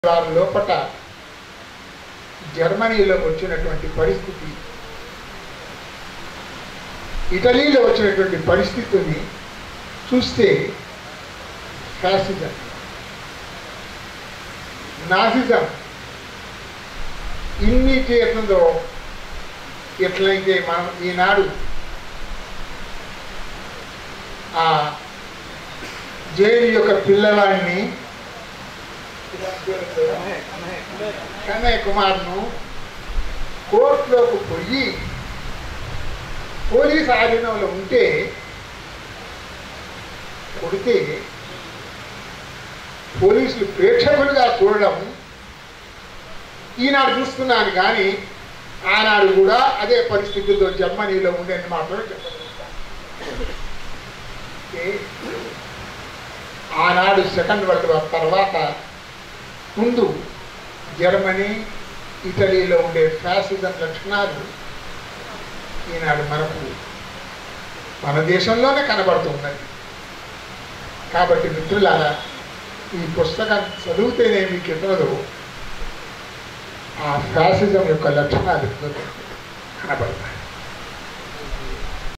వారి లోపట జర్మనీలో వచ్చినటువంటి పరిస్థితి ఇటలీలో వచ్చినటువంటి పరిస్థితిని చూస్తే ఫ్యాసిజం నాసిజం ఇన్ని చేతుందో ఎట్లయితే మనం ఈనాడు ఆ జైలు యొక్క పిల్లవాడిని కన్నయ్య కుమార్ను కోర్టులోకి పోయి పోలీస్ ఆధీనంలో ఉంటే కొడితే పోలీసులు ప్రేక్షకులుగా చూడడం ఈనాడు చూస్తున్నాను కానీ ఆనాడు కూడా అదే పరిస్థితుల్లో జర్మనీలో ఉండేది మాత్రమే చెప్పగలుగుతాను ఓకే. ఆనాడు సెకండ్ వరల్డ్ వార్ తర్వాత ముందు జర్మనీ ఇటలీలో ఉండే ఫ్యాసిజం లక్షణాలు ఈనాడు మనకు మన దేశంలోనే కనబడుతున్నది కాబట్టి మిత్రులారా ఈ పుస్తకం చదివితేనే మీకు ఎన్నదో ఆ ఫ్యాసిజం యొక్క లక్షణాలు కనబడతాయి